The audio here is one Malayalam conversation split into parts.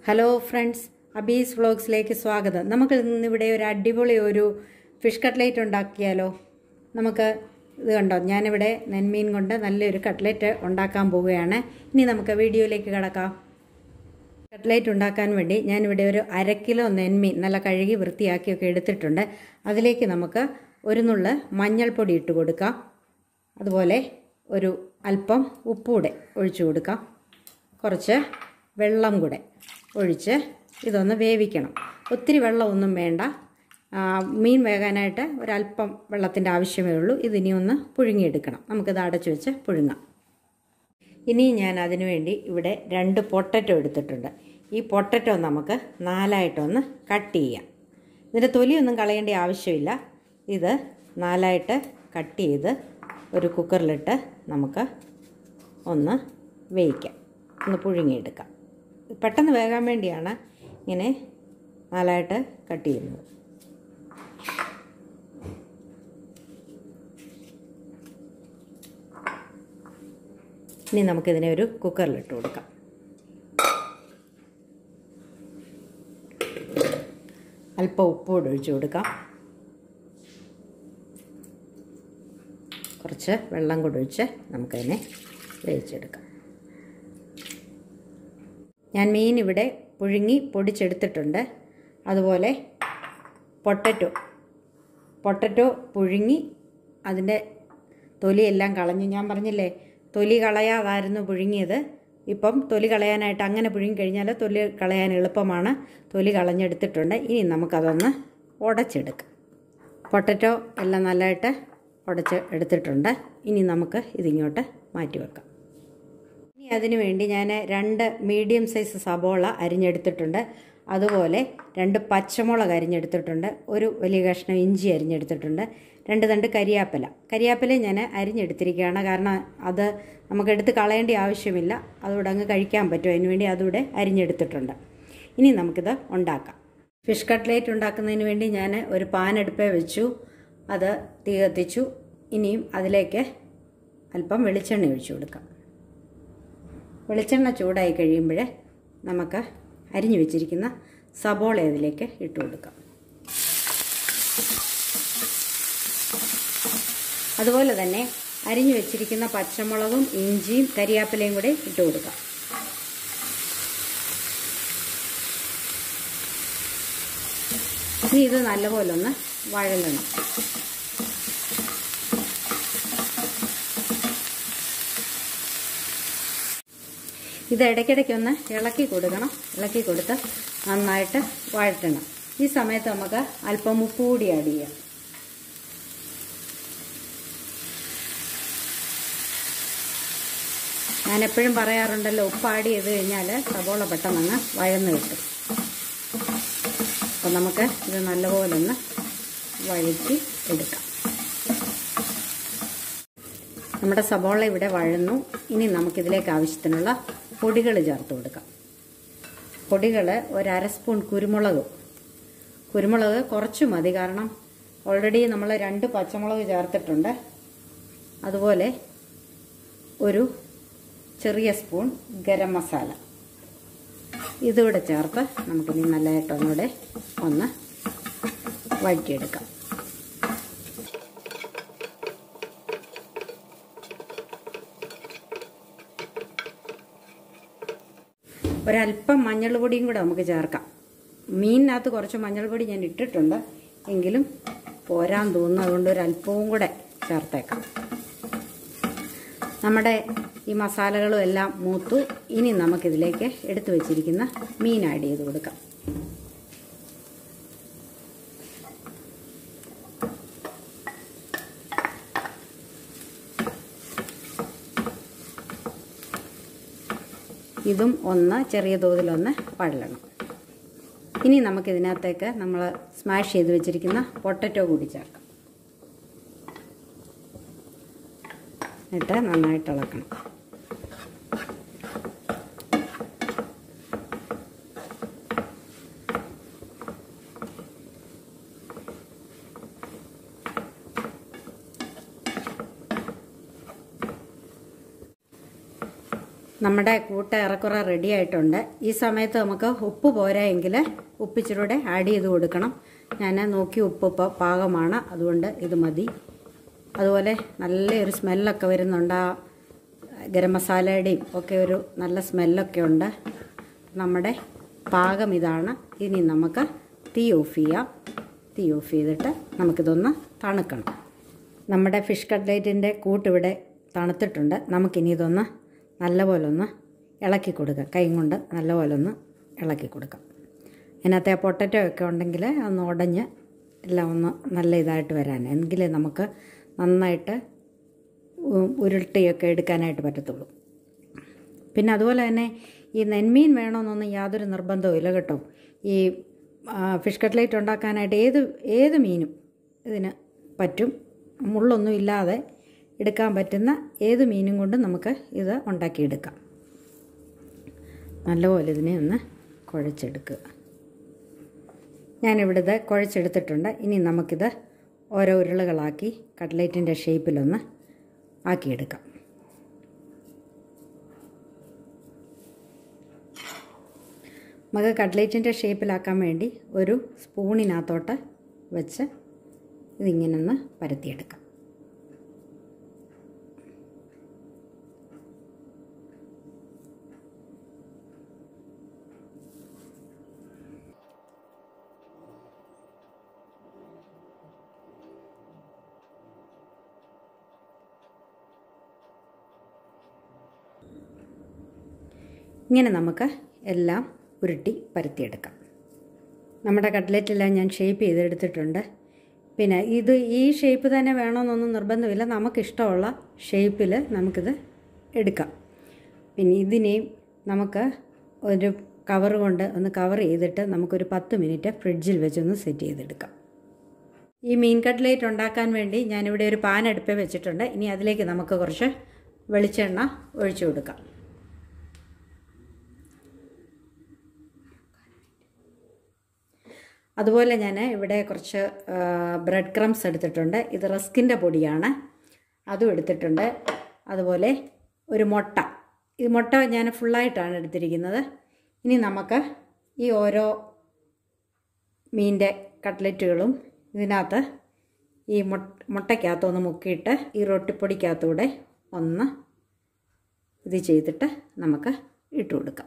ഹലോ ഫ്രണ്ട്സ് അബീസ് വ്ളോഗ്സിലേക്ക് സ്വാഗതം നമുക്ക് ഇന്നിവിടെ ഒരു അടിപൊളി ഒരു ഫിഷ് കട്ട്ലേറ്റ് ഉണ്ടാക്കിയാലോ നമുക്ക് ഇത് കണ്ടോ ഞാനിവിടെ നെന്മീൻ കൊണ്ട് നല്ലൊരു കട്ട്ലേറ്റ് ഉണ്ടാക്കാൻ പോവുകയാണ് ഇനി നമുക്ക് വീഡിയോയിലേക്ക് കിടക്കാം കട്ട്ലേറ്റ് ഉണ്ടാക്കാൻ വേണ്ടി ഞാനിവിടെ ഒരു അര കിലോ നെന്മീൻ നല്ല കഴുകി വൃത്തിയാക്കിയൊക്കെ എടുത്തിട്ടുണ്ട് അതിലേക്ക് നമുക്ക് ഒരു നുള്ള് മഞ്ഞൾപ്പൊടി ഇട്ട് കൊടുക്കാം അതുപോലെ ഒരു അല്പം ഉപ്പൂടെ ഒഴിച്ചു കൊടുക്കാം കുറച്ച് വെള്ളം കൂടെ ഒഴിച്ച് ഇതൊന്ന് വേവിക്കണം ഒത്തിരി വെള്ളമൊന്നും വേണ്ട ആ, മീൻ വേകാനായിട്ട് ഒരല്പം വെള്ളത്തിൻ്റെ ആവശ്യമേ ഉള്ളൂ ഇതിനി ഒന്ന് പുഴുങ്ങിയെടുക്കണം നമുക്കിത് അടച്ചു വെച്ച് പുഴുങ്ങാം ഇനി ഞാൻ അതിനു വേണ്ടി ഇവിടെ രണ്ട് പൊട്ടറ്റോ എടുത്തിട്ടുണ്ട് ഈ പൊട്ടറ്റോ നമുക്ക് നാലായിട്ടൊന്ന് കട്ട് ചെയ്യാം ഇതിൻ്റെ തൊലിയൊന്നും കളയേണ്ട ആവശ്യമില്ല ഇത് നാലായിട്ട് കട്ട് ചെയ്ത് ഒരു കുക്കറിലിട്ട് നമുക്ക് ഒന്ന് വേവിക്കാം ഒന്ന് പുഴുങ്ങിയെടുക്കാം പെട്ടെന്ന് വേകാൻ വേണ്ടിയാണ് ഇങ്ങനെ നാലായിട്ട് കട്ട് ചെയ്യുന്നത് ഇനി നമുക്കിതിനെ ഒരു കുക്കറിലിട്ട് കൊടുക്കാം അല്പം ഉപ്പോട് ഒഴിച്ച് കൊടുക്കാം കുറച്ച് വെള്ളം കൂടെ ഒഴിച്ച് നമുക്കതിനെ വേവിച്ചെടുക്കാം ഞാൻ മീൻ ഇവിടെ പുഴുങ്ങി പൊടിച്ചെടുത്തിട്ടുണ്ട് അതുപോലെ പൊട്ടറ്റോ പൊട്ടറ്റോ പുഴുങ്ങി അതിൻ്റെ തൊലിയെല്ലാം കളഞ്ഞു ഞാൻ പറഞ്ഞില്ലേ തൊലി കളയാതായിരുന്നു പുഴുങ്ങിയത് ഇപ്പം തൊലി കളയാനായിട്ട് അങ്ങനെ പുഴുങ്ങി കഴിഞ്ഞാൽ തൊലി കളയാൻ എളുപ്പമാണ് തൊലി കളഞ്ഞെടുത്തിട്ടുണ്ട് ഇനി നമുക്കതൊന്ന് ഉടച്ചെടുക്കാം പൊട്ടറ്റോ എല്ലാം നല്ലതായിട്ട് ഉടച്ച് എടുത്തിട്ടുണ്ട് ഇനി നമുക്ക് ഇതിങ്ങോട്ട് മാറ്റി വെക്കാം ഇനി അതിനു വേണ്ടി ഞാൻ രണ്ട് മീഡിയം സൈസ് സബോള അരിഞ്ഞെടുത്തിട്ടുണ്ട് അതുപോലെ രണ്ട് പച്ചമുളക് അരിഞ്ഞെടുത്തിട്ടുണ്ട് ഒരു വലിയ കഷ്ണം ഇഞ്ചി അരിഞ്ഞെടുത്തിട്ടുണ്ട് രണ്ട് തണ്ട് കരിയാപ്പില കരിയാപ്പില ഞാൻ അരിഞ്ഞെടുത്തിരിക്കുകയാണ് കാരണം അത് നമുക്ക് എടുത്ത് കളയേണ്ട ആവശ്യമില്ല അതുകൂടെ അങ്ങ് കഴിക്കാൻ പറ്റും അതിന് വേണ്ടി അതുകൂടെ അരിഞ്ഞെടുത്തിട്ടുണ്ട് ഇനി നമുക്കിത് ഉണ്ടാക്കാം ഫിഷ് കട്ട്ലേറ്റ് ഉണ്ടാക്കുന്നതിന് വേണ്ടി ഞാൻ ഒരു പാൻ അടുപ്പേ വെച്ചു അത് തീ കത്തിച്ചു ഇനിയും അതിലേക്ക് അല്പം വെളിച്ചെണ്ണ ഒഴിച്ചു കൊടുക്കാം വെളിച്ചെണ്ണ ചൂടായി കഴിയുമ്പോൾ നമുക്ക് അരിഞ്ഞു വെച്ചിരിക്കുന്ന സബോള അതിലേക്ക് ഇട്ട് കൊടുക്കാം അതുപോലെ തന്നെ അരിഞ്ഞു വെച്ചിരിക്കുന്ന പച്ചമുളകും ഇഞ്ചിയും കരിയാപ്പിലയും കൂടെ ഇട്ട് കൊടുക്കാം ഇനി ഇത് നല്ലപോലെ ഒന്ന് വഴങ്ങണം ഇത് ഇടയ്ക്കിടയ്ക്കൊന്ന് ഇളക്കി കൊടുക്കണം ഇളക്കി കൊടുത്ത് നന്നായിട്ട് വഴറ്റണം ഈ സമയത്ത് നമുക്ക് അല്പം ഉപ്പ് കൂടി ആഡ് ചെയ്യാം ഞാൻ എപ്പോഴും പറയാറുണ്ടല്ലോ ഉപ്പ് ആഡ് ചെയ്ത് കഴിഞ്ഞാൽ സബോള പെട്ടെന്നങ്ങ് വഴന്ന് കിട്ടും അപ്പം നമുക്ക് ഇത് നല്ലപോലെ ഒന്ന് വഴറ്റി എടുക്കാം നമ്മുടെ സബോള ഇവിടെ വഴന്നു ഇനി നമുക്കിതിലേക്ക് ആവശ്യത്തിനുള്ള പൊടികൾ ചേർത്ത് കൊടുക്കാം പൊടികൾ ഒരു അര സ്പൂൺ കുരുമുളക് കുരുമുളക് കുറച്ച് മതി കാരണം ഓൾറെഡി നമ്മൾ രണ്ട് പച്ചമുളക് ചേർത്തിട്ടുണ്ട് അതുപോലെ ഒരു ചെറിയ സ്പൂൺ ഗരം മസാല ഇതുകൂടെ ചേർത്ത് നമുക്കിനി നല്ലതായിട്ട് ഒന്നുകൂടെ ഒന്ന് വഴറ്റിയെടുക്കാം ഒരല്പം മഞ്ഞൾ പൊടിയും കൂടെ നമുക്ക് ചേർക്കാം മീനിനകത്ത് കുറച്ച് മഞ്ഞൾ പൊടി ഞാൻ ഇട്ടിട്ടുണ്ട് എങ്കിലും പോരാൻ തോന്നുന്നു അതുകൊണ്ട് ഒരല്പവും കൂടെ ചേർത്തേക്കാം നമ്മുടെ ഈ മസാലകളും എല്ലാം മൂത്തു ഇനി നമുക്കിതിലേക്ക് എടുത്തു വെച്ചിരിക്കുന്ന മീൻ ആഡ് ചെയ്ത് കൊടുക്കാം ഇതും ഒന്ന് ചെറിയ തോതിലൊന്ന് വഴലണം ഇനി നമുക്കിതിനകത്തേക്ക് നമ്മൾ സ്മാഷ് ചെയ്ത് വെച്ചിരിക്കുന്ന പൊട്ടറ്റോ കൂടി ചേർക്കാം എന്നിട്ട് നന്നായിട്ട് ഇളക്കണം നമ്മുടെ കൂട്ട ഏറെക്കുറെ റെഡി ആയിട്ടുണ്ട് ഈ സമയത്ത് നമുക്ക് ഉപ്പ് പോരായെങ്കിൽ ഉപ്പ് ഇച്ചിരൂടെ ആഡ് ചെയ്ത് കൊടുക്കണം ഞാൻ നോക്കി ഉപ്പ് ഇപ്പോൾ പാകമാണ് അതുകൊണ്ട് ഇത് മതി അതുപോലെ നല്ലൊരു സ്മെല്ലൊക്കെ വരുന്നുണ്ട് ആ ഗരം മസാലയുടെയും ഒക്കെ ഒരു നല്ല സ്മെല്ലൊക്കെ ഉണ്ട് നമ്മുടെ പാകം ഇതാണ് ഇനി നമുക്ക് തീ ഓഫ് ചെയ്യാം തീ ഓഫ് ചെയ്തിട്ട് നമുക്കിതൊന്ന് തണുക്കണം നമ്മുടെ ഫിഷ് കട്ട്ലേറ്റിൻ്റെ കൂട്ടിവിടെ തണുത്തിട്ടുണ്ട് നമുക്കിനി ഇതൊന്ന് നല്ലപോലെ ഒന്ന് ഇളക്കി കൊടുക്കാം കൈ കൊണ്ട് നല്ലപോലെ ഒന്ന് ഇളക്കി കൊടുക്കാം അതിനകത്തെ ആ പൊട്ടറ്റോ ഒക്കെ ഉണ്ടെങ്കിൽ ഒന്ന് ഉടഞ്ഞ് എല്ലാം ഒന്ന് നല്ല ഇതായിട്ട് വരാൻ എങ്കിലേ നമുക്ക് നന്നായിട്ട് ഉ- ഉരുട്ടിയൊക്കെ എടുക്കാനായിട്ട് പറ്റത്തുള്ളൂ പിന്നെ അതുപോലെ തന്നെ ഈ നെന്മീൻ വേണമെന്നൊന്നും യാതൊരു നിർബന്ധവും ഇല്ല കേട്ടോ ഈ ആ, ഫിഷ് കട്ട്ലേറ്റ് ഉണ്ടാക്കാനായിട്ട് ഏത് ഏത് മീനും ഇതിന് പറ്റും മുള്ളൊന്നും ഇല്ലാതെ എടുക്കാൻ പറ്റുന്ന ഏത് മീനും കൊണ്ട് നമുക്ക് ഇത് ഉണ്ടാക്കിയെടുക്കാം നല്ലപോലെ ഇതിനെ ഒന്ന് കുഴച്ചെടുക്കുക ഞാനിവിടെ ഇത് കുഴച്ചെടുത്തിട്ടുണ്ട് ഇനി നമുക്കിത് ഓരോ ഉരുളകളാക്കി കട്ട്ലേറ്റിൻ്റെ ഷേപ്പിലൊന്ന് ആക്കിയെടുക്കാം നമുക്ക് കട്ട്ലേറ്റിൻ്റെ ഷേപ്പിലാക്കാൻ വേണ്ടി ഒരു സ്പൂണിനകത്തോട്ട് വെച്ച് ഇതിങ്ങനെ ഒന്ന് പരത്തിയെടുക്കാം ഇങ്ങനെ നമുക്ക് എല്ലാം ഉരുട്ടി പരത്തിയെടുക്കാം നമ്മുടെ കട്ട്ലറ്റെല്ലാം ഞാൻ ഷേപ്പ് ചെയ്തെടുത്തിട്ടുണ്ട് പിന്നെ ഇത് ഈ ഷേപ്പ് തന്നെ വേണമെന്നൊന്നും നിർബന്ധമില്ല നമുക്കിഷ്ടമുള്ള ഷേപ്പിൽ നമുക്കിത് എടുക്കാം പിന്നെ ഇതിനെയും നമുക്ക് ഒരു കവർ കൊണ്ട് ഒന്ന് കവർ ചെയ്തിട്ട് നമുക്കൊരു പത്ത് മിനിറ്റ് ഫ്രിഡ്ജിൽ വെച്ചൊന്ന് സെറ്റ് ചെയ്തെടുക്കാം ഈ മീൻ കട്ട്ലേറ്റ് ഉണ്ടാക്കാൻ വേണ്ടി ഞാനിവിടെ ഒരു പാൻ അടുപ്പേ വെച്ചിട്ടുണ്ട് ഇനി അതിലേക്ക് നമുക്ക് കുറച്ച് വെളിച്ചെണ്ണ ഒഴിച്ചു കൊടുക്കാം അതുപോലെ ഞാൻ ഇവിടെ കുറച്ച് ബ്രെഡ് ക്രംസ് എടുത്തിട്ടുണ്ട് ഇത് റസ്കിൻ്റെ പൊടിയാണ് അതും എടുത്തിട്ടുണ്ട് അതുപോലെ ഒരു മുട്ട ഈ മുട്ട ഞാൻ ഫുള്ളായിട്ടാണ് എടുത്തിരിക്കുന്നത് ഇനി നമുക്ക് ഈ ഓരോ മീൻ്റെ കട്ട്ലറ്റുകളും ഇതിനകത്ത് ഈ മുട്ട മുട്ടയ്ക്കകത്തൊന്ന് മുക്കിയിട്ട് ഈ റൊട്ടിപ്പൊടിക്കകത്തൂടെ ഒന്ന് ഇത് ചെയ്തിട്ട് നമുക്ക് ഇട്ട് കൊടുക്കാം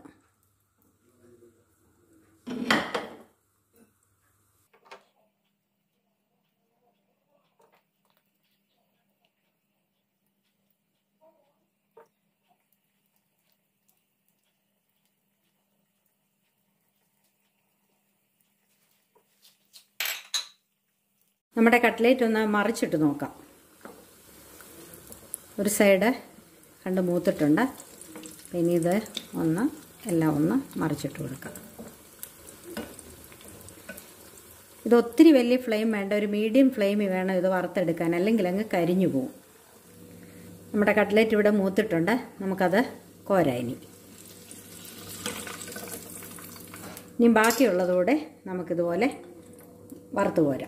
നമ്മുടെ കട്ട്ലേറ്റ് ഒന്ന് മറിച്ചിട്ട് നോക്കാം ഒരു സൈഡ് കണ്ട് മൂത്തിട്ടുണ്ട് പിന്നെ ഇത് ഒന്ന് എല്ലാം ഒന്ന് മറിച്ചിട്ട് കൊടുക്കാം ഇത് ഒത്തിരി വലിയ ഫ്ലെയിം വേണ്ട ഒരു മീഡിയം ഫ്ലെയിമിൽ വേണം ഇത് വറുത്തെടുക്കാൻ അല്ലെങ്കിൽ അങ്ങ് കരിഞ്ഞു പോകും നമ്മുടെ കട്ട്ലേറ്റ് ഇവിടെ മൂത്തിട്ടുണ്ട് നമുക്കത് കോരാം ഇനി ഇനി ബാക്കിയുള്ളതുകൂടെ നമുക്കിതുപോലെ വറുത്ത് കോരാം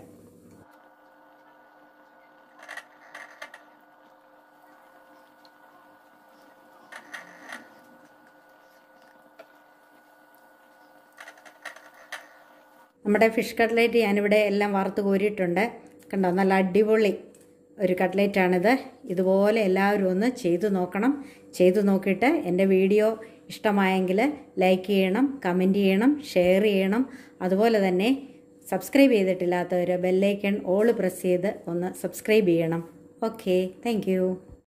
നമ്മുടെ ഫിഷ് കട്ട്ലേറ്റ് ഞാനിവിടെ എല്ലാം വറുത്ത് കോരിയിട്ടുണ്ട് കണ്ടോ നല്ല അടിപൊളി ഒരു കട്ട്ലേറ്റാണിത് ഇതുപോലെ എല്ലാവരും ഒന്ന് ചെയ്തു നോക്കണം ചെയ്തു നോക്കിയിട്ട് എൻ്റെ വീഡിയോ ഇഷ്ടമായെങ്കിൽ ലൈക്ക് ചെയ്യണം കമൻറ്റ് ചെയ്യണം ഷെയർ ചെയ്യണം അതുപോലെ തന്നെ സബ്സ്ക്രൈബ് ചെയ്തിട്ടില്ലാത്തവർ ബെല്ലൈക്കൺ ഓൾ പ്രസ് ചെയ്ത് ഒന്ന് സബ്സ്ക്രൈബ് ചെയ്യണം ഓക്കെ താങ്ക്